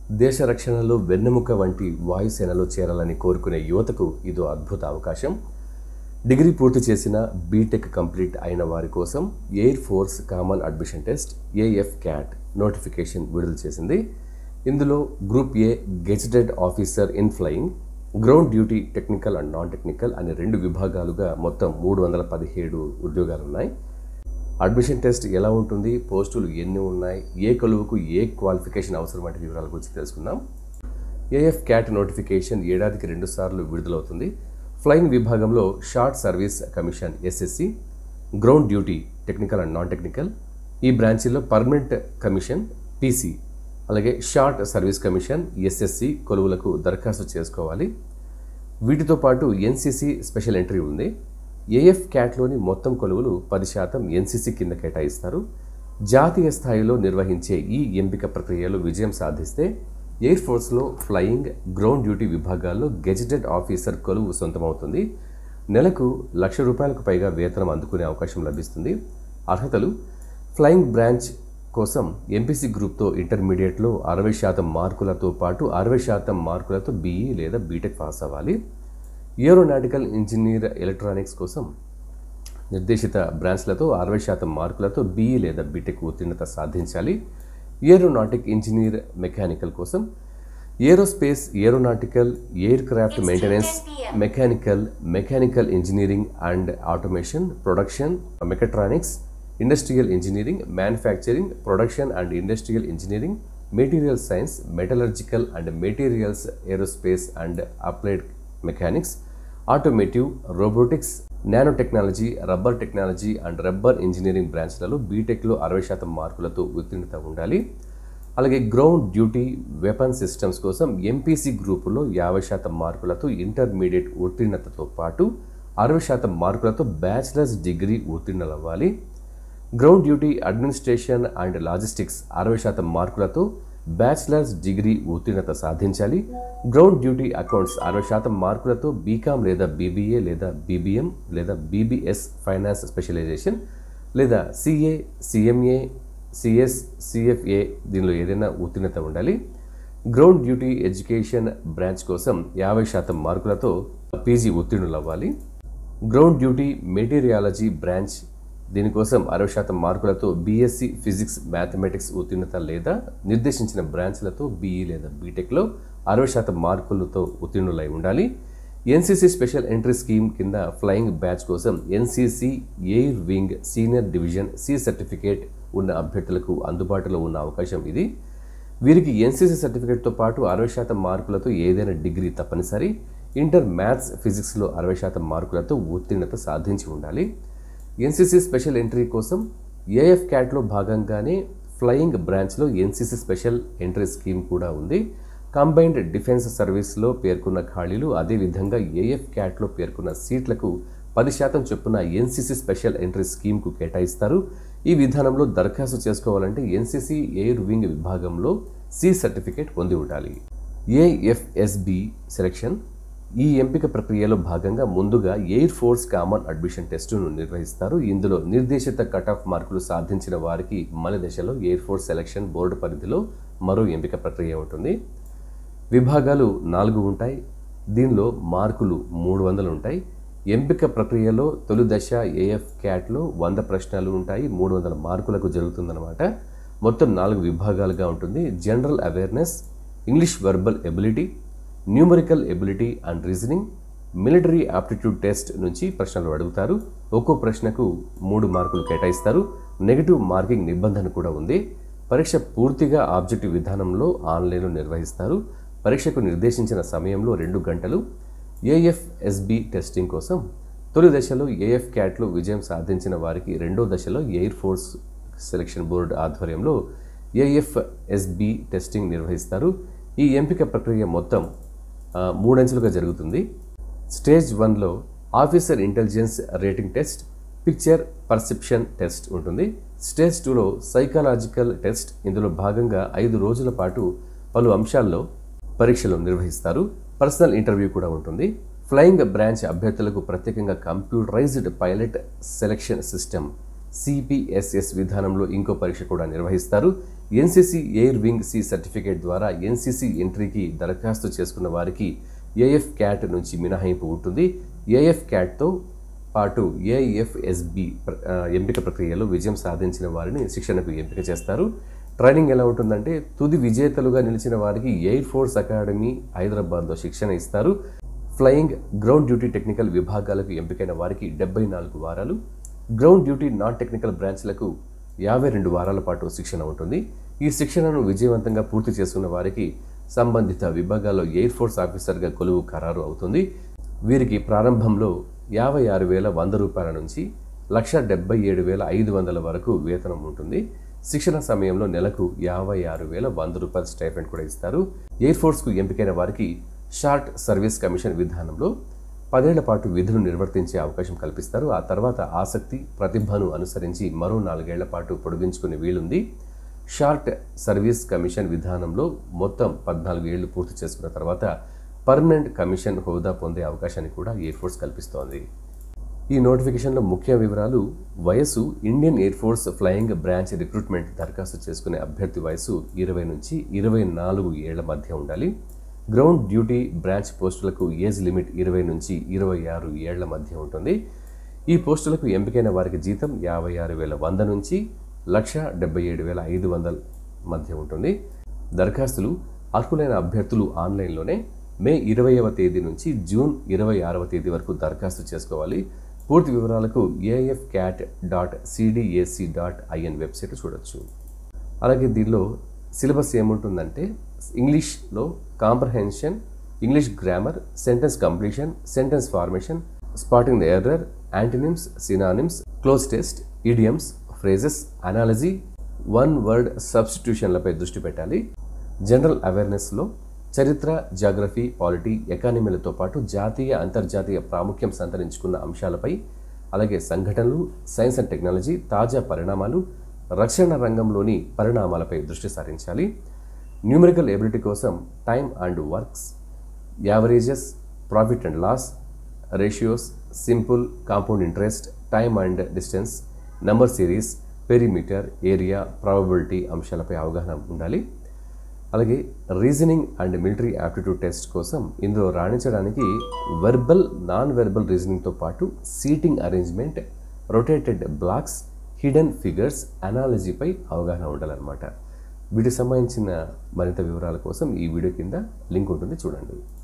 దేశ రక్షణలో వెన్నెముక వంటి వాయుసేనలో చేరాలని కోరుకునే యువతకు ఇదో అద్భుత అవకాశం డిగ్రీ పూర్తి చేసిన బీటెక్ కంప్లీట్ అయిన వారి కోసం air force common admission test AF CAT notification విడుదల చేసింది ఇందులో group A gazetted officer in flying ground duty technical and non technical అనే రెండు విభాగాలుగా మొత్తం మూడు వందల పదిహేడు ఉద్యోగాలు ఉన్నాయి అడ్మిషన్ టెస్ట్ ఎలా ఉంటుంది పోస్టులు ఎన్ని ఉన్నాయి ఏ కొలువుకు ఏ క్వాలిఫికేషన్ అవసరం వంటి వివరాల గురించి తెలుసుకుందాం ఏఎఫ్ క్యాట్ నోటిఫికేషన్ ఏడాదికి రెండు సార్లు విడుదలవుతుంది ఫ్లయింగ్ విభాగంలో short service commission SSC ground duty technical and non technical ఈ బ్రాంచీలో పర్మనెంట్ కమిషన్ పీసీ అలాగే షార్ట్ సర్వీస్ కమిషన్ ఎస్ఎస్సి కొలువులకు దరఖాస్తు చేసుకోవాలి వీటితో పాటు ఎన్సీసీ స్పెషల్ ఎంట్రీ ఉంది ఏఎఫ్ క్యాట్లోని మొత్తం కొలువులు పది శాతం ఎన్సీసీ కింద కేటాయిస్తారు జాతీయ స్థాయిలో నిర్వహించే ఈ ఎంపిక ప్రక్రియలో విజయం సాధిస్తే ఎయిర్ ఫోర్స్లో ఫ్లయింగ్ గ్రౌండ్ డ్యూటీ విభాగాల్లో గెజిటెడ్ ఆఫీసర్ కొలువు సొంతమవుతుంది నెలకు లక్ష రూపాయలకు పైగా వేతనం అందుకునే అవకాశం లభిస్తుంది అర్హతలు ఫ్లయింగ్ బ్రాంచ్ కోసం ఎంపీసీ గ్రూప్తో ఇంటర్మీడియట్లో అరవై శాతం మార్కులతో పాటు అరవై శాతం మార్కులతో బీఈ లేదా బీటెక్ పాస్ అవ్వాలి ఏరోనాటికల్ ఇంజనీర్ ఎలక్ట్రానిక్స్ కోసం నిర్దేశిత బ్రాంచ్లతో అరవై శాతం మార్కులతో బీఈ లేదా బీటెక్ ఉత్తీర్ణత సాధించాలి ఏరోనాటిక్ ఇంజనీర్ మెకానికల్ కోసం aerospace aeronautical aircraft maintenance mechanical mechanical engineering and automation production mechatronics industrial engineering manufacturing production and industrial engineering material science metallurgical and materials aerospace and applied mechanics automotive robotics nano technology rubber technology and rubber engineering బ్రాంచ్లలో బీటెక్లో అరవై శాతం మార్కులతో ఉత్తీర్ణత ఉండాలి అలాగే ground duty weapon systems కోసం MPC గ్రూపులో యాభై శాతం మార్కులతో ఇంటర్మీడియట్ ఉత్తీర్ణతతో పాటు అరవై శాతం మార్కులతో బ్యాచిలర్స్ డిగ్రీ ఉత్తీర్ణులవ్వాలి ground duty administration and logistics అరవై శాతం మార్కులతో బ్యాచిలర్స్ డిగ్రీ ఉత్తీర్ణత సాధించాలి గ్రౌండ్ డ్యూటీ అకౌంట్స్ అరవై శాతం మార్కులతో బీకామ్ లేదా బీబీఏ లేదా బీబీఎం లేదా బీబీఎస్ ఫైనాన్స్ స్పెషలైజేషన్ లేదా సిఏ సిఎంఏ సిఎస్ సిఎఫ్ఏ దీనిలో ఏదైనా ఉత్తీర్ణత ఉండాలి గ్రౌండ్ డ్యూటీ ఎడ్యుకేషన్ బ్రాంచ్ కోసం యాభై శాతం మార్కులతో పీజీ ఉత్తీర్ణులు అవ్వాలి గ్రౌండ్ డ్యూటీ మెటీరియాలజీ బ్రాంచ్ దీనికోసం అరవై శాతం మార్కులతో బీఎస్సీ ఫిజిక్స్ మ్యాథమెటిక్స్ ఉత్తీర్ణత లేదా నిర్దేశించిన బ్రాంచ్లతో బీఈ లేదా బీటెక్లో అరవై శాతం మార్కులతో ఉత్తీర్ణులై ఉండాలి ఎన్సీసీ స్పెషల్ ఎంట్రీ స్కీమ్ కింద ఫ్లయింగ్ బ్యాచ్ కోసం NCC air wing senior division C certificate ఉన్న అభ్యర్థులకు అందుబాటులో ఉన్న అవకాశం ఇది వీరికి ఎన్సీసీ సర్టిఫికేట్తో పాటు అరవై శాతం మార్కులతో ఏదైనా డిగ్రీ తప్పనిసరి ఇంటర్ మ్యాథ్స్ ఫిజిక్స్లో అరవై శాతం మార్కులతో ఉత్తీర్ణత సాధించి ఉండాలి ఎన్సీసీ స్పెషల్ ఎంట్రీ కోసం ఏఎఫ్ క్యాట్లో భాగంగానే ఫ్లయింగ్ బ్రాంచ్లో ఎన్సీసీ స్పెషల్ ఎంట్రీ స్కీమ్ కూడా ఉంది కంబైన్డ్ డిఫెన్స్ సర్వీస్లో పేర్కొన్న ఖాళీలు అదేవిధంగా ఏఎఫ్ క్యాట్లో పేర్కొన్న సీట్లకు పది శాతం చొప్పున ఎన్సీసీ స్పెషల్ ఎంట్రీ స్కీమ్కు కేటాయిస్తారు ఈ విధానంలో దరఖాస్తు చేసుకోవాలంటే ఎన్సీసీ ఎయిర్ వింగ్ విభాగంలో సి సర్టిఫికేట్ పొంది ఉండాలి ఏఎఫ్ఎస్బి సెలక్షన్ ఈ ఎంపిక ప్రక్రియలో భాగంగా ముందుగా ఎయిర్ ఫోర్స్ కామన్ అడ్మిషన్ టెస్టును నిర్వహిస్తారు ఇందులో నిర్దేశిత కట్ ఆఫ్ మార్కులు సాధించిన వారికి మన దశలో ఎయిర్ ఫోర్స్ సెలక్షన్ బోర్డు పరిధిలో మరో ఎంపిక ప్రక్రియ ఉంటుంది విభాగాలు నాలుగు ఉంటాయి దీనిలో మార్కులు మూడు వందలు ఉంటాయి ఎంపిక ప్రక్రియలో తొలి దశ ఏఎఫ్ క్యాట్లో వంద ప్రశ్నలు ఉంటాయి మూడు వందల మార్కులకు జరుగుతుందన్నమాట మొత్తం నాలుగు విభాగాలుగా ఉంటుంది general awareness English verbal ability numerical ability and reasoning military aptitude test నుంచి ప్రశ్నలు అడుగుతారు ఒక్కో ప్రశ్నకు మూడు మార్కులు కేటాయిస్తారు నెగిటివ్ మార్కింగ్ నిబంధన కూడా ఉంది పరీక్ష పూర్తిగా ఆబ్జెక్టివ్ విధానంలో ఆన్లైన్లో నిర్వహిస్తారు పరీక్షకు నిర్దేశించిన సమయంలో రెండు గంటలు ఏఎఫ్ఎస్బి టెస్టింగ్ కోసం తొలి దశలో ఏఎఫ్ క్యాట్లో విజయం సాధించిన వారికి రెండో దశలో ఎయిర్ ఫోర్స్ సెలక్షన్ బోర్డు ఆధ్వర్యంలో ఏఎఫ్ఎస్బి టెస్టింగ్ నిర్వహిస్తారు ఈ ఎంపిక ప్రక్రియ మొత్తం ఆ, మూడంచెలుగా జరుగుతుంది స్టేజ్ వన్లో officer intelligence rating test picture perception test ఉంటుంది స్టేజ్ టూలో సైకాలజికల్ టెస్ట్ ఇందులో భాగంగా ఐదు రోజుల పాటు పలు అంశాల్లో పరీక్షలు నిర్వహిస్తారు పర్సనల్ ఇంటర్వ్యూ కూడా ఉంటుంది ఫ్లయింగ్ బ్రాంచ్ అభ్యర్థులకు ప్రత్యేకంగా computerised pilot selection system CPSS విధానంలో ఇంకో పరీక్ష కూడా నిర్వహిస్తారు NCC air wing C certificate ద్వారా ఎన్సీసీ ఎంట్రీకి దరఖాస్తు చేసుకున్న వారికి ఏఎఫ్ క్యాట్ నుంచి మినహాయింపు ఉంటుంది ఏఎఫ్ క్యాట్తో పాటు ఏఎఫ్ఎస్బి ఎంపిక ప్రక్రియలో విజయం సాధించిన వారిని శిక్షణకు ఎంపిక చేస్తారు ట్రైనింగ్ ఎలా ఉంటుందంటే తుది విజేతలుగా నిలిచిన వారికి ఎయిర్ ఫోర్స్ అకాడమీ హైదరాబాద్లో శిక్షణ ఇస్తారు ఫ్లయింగ్ గ్రౌండ్ డ్యూటీ టెక్నికల్ విభాగాలకు ఎంపికైన వారికి డెబ్బై నాలుగు వారాలు గ్రౌండ్ డ్యూటీ నాన్ టెక్నికల్ బ్రాంచ్లకు యాభై రెండు వారాల పాటు శిక్షణ ఉంటుంది ఈ శిక్షణను విజయవంతంగా పూర్తి చేసుకున్న వారికి సంబంధిత విభాగాల్లో ఎయిర్ ఫోర్స్ ఆఫీసర్గా కొలువు ఖరారు అవుతుంది వీరికి ప్రారంభంలో యాభై ఆరు వేల వంద రూపాయల నుంచి లక్ష డెబ్బై ఏడు వేల ఐదు వందల వరకు వేతనం ఉంటుంది శిక్షణ సమయంలో నెలకు యాభై ఆరు వేల వంద రూపాయల స్టైఫెండ్ కూడా ఇస్తారు ఎయిర్ ఫోర్స్కు ఎంపికైన వారికి షార్ట్ సర్వీస్ కమిషన్ విధానంలో పదేళ్ల పాటు విధులు నిర్వర్తించే అవకాశం కల్పిస్తారు ఆ తర్వాత ఆసక్తి ప్రతిభను అనుసరించి మరో నాలుగేళ్ల పాటు పొడిగించుకునే వీలుంది షార్ట్ సర్వీస్ కమిషన్ విధానంలో మొత్తం పద్నాలుగు ఏళ్లు పూర్తి చేసుకున్న తర్వాత పర్మనెంట్ కమిషన్ హోదా పొందే అవకాశాన్ని కూడా ఎయిర్ ఫోర్స్ కల్పిస్తోంది ఈ నోటిఫికేషన్లో ముఖ్య వివరాలు వయసు Indian air force flying branch recruitment దరఖాస్తు చేసుకునే అభ్యర్థి వయసు ఇరవై నుంచి ఇరవై నాలుగు ఏళ్ల మధ్య ఉండాలి గ్రౌండ్ డ్యూటీ బ్రాంచ్ పోస్టులకు ఏజ్ లిమిట్ ఇరవై నుంచి ఇరవై ఆరు ఏళ్ల మధ్య ఉంటుంది ఈ పోస్టులకు ఎంపికైన వారికి జీతం యాభై ఆరు వేల వంద నుంచి లక్ష డెబ్బై ఏడు వేల ఐదు వందల మధ్య ఉంటుంది దరఖాస్తులు అర్హులైన అభ్యర్థులు ఆన్లైన్లోనే మే ఇరవైవ తేదీ నుంచి జూన్ ఇరవై ఆరవ తేదీ వరకు దరఖాస్తు చేసుకోవాలి పూర్తి వివరాలకు AF CAT dot CDAC dot IN website చూడొచ్చు అలాగే దీనిలో సిలబస్ ఏముంటుందంటే ఇంగ్లీష్లో comprehension English grammar sentence completion sentence formation spotting the error antonyms synonyms cloze test idioms phrases analogy one word సబ్స్టిట్యూషన్లపై దృష్టి పెట్టాలి జనరల్ అవేర్నెస్లో చరిత్ర జాగ్రఫీ పాలిటీ ఎకానమీలతో పాటు జాతీయ అంతర్జాతీయ ప్రాముఖ్యం సంతరించుకున్న అంశాలపై అలాగే సంఘటనలు సైన్స్ అండ్ టెక్నాలజీ తాజా పరిణామాలు రక్షణ రంగంలోని పరిణామాలపై దృష్టి సారించాలి న్యూమరికల్ ఎబిలిటీ కోసం time and works averages profit and loss ratios simple compound interest time and distance number series perimeter area probability అంశాలపై అవగాహన ఉండాలి అలాగే reasoning and military aptitude test కోసం ఇందులో రాణించడానికి వెర్బల్ నాన్ వెర్బల్ రీజనింగ్తో పాటు seating arrangement rotated blocks hidden figures అనాలజీపై అవగాహన ఉండాలన్నమాట వీటికి సంబంధించిన మరింత వివరాల కోసం ఈ వీడియో కింద లింక్ ఉంటుంది చూడండి